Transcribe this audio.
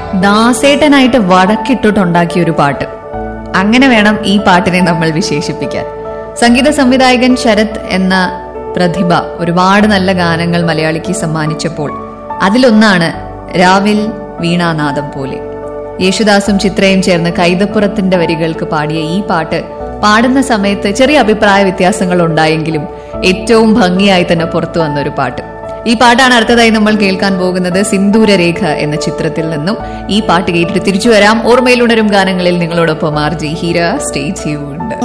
ദാസേട്ടനായിട്ട് വടക്കിട്ടിട്ടുണ്ടാക്കിയ ഒരു പാട്ട് അങ്ങനെ വേണം ഈ പാട്ടിനെ നമ്മൾ വിശേഷിപ്പിക്കാൻ സംഗീത സംവിധായകൻ ശരത് എന്ന പ്രതിഭ ഒരുപാട് നല്ല ഗാനങ്ങൾ മലയാളിക്ക് സമ്മാനിച്ചപ്പോൾ അതിലൊന്നാണ് രാവിൽ വീണാനാദം പോലെ യേശുദാസും ചിത്രയും ചേർന്ന് കൈതപ്പുറത്തിന്റെ വരികൾക്ക് പാടിയ ഈ പാട്ട് പാടുന്ന സമയത്ത് ചെറിയ അഭിപ്രായ വ്യത്യാസങ്ങൾ ഉണ്ടായെങ്കിലും ഏറ്റവും ഭംഗിയായി തന്നെ പുറത്തു വന്ന ഒരു പാട്ട് ഈ പാട്ടാണ് അടുത്തതായി നമ്മൾ കേൾക്കാൻ പോകുന്നത് സിന്ദൂരരേഖ എന്ന ചിത്രത്തിൽ നിന്നും ഈ പാട്ട് കേട്ടിട്ട് തിരിച്ചു വരാം ഓർമ്മയിലുണരും ഗാനങ്ങളിൽ നിങ്ങളോടൊപ്പം R G Heera stay tuned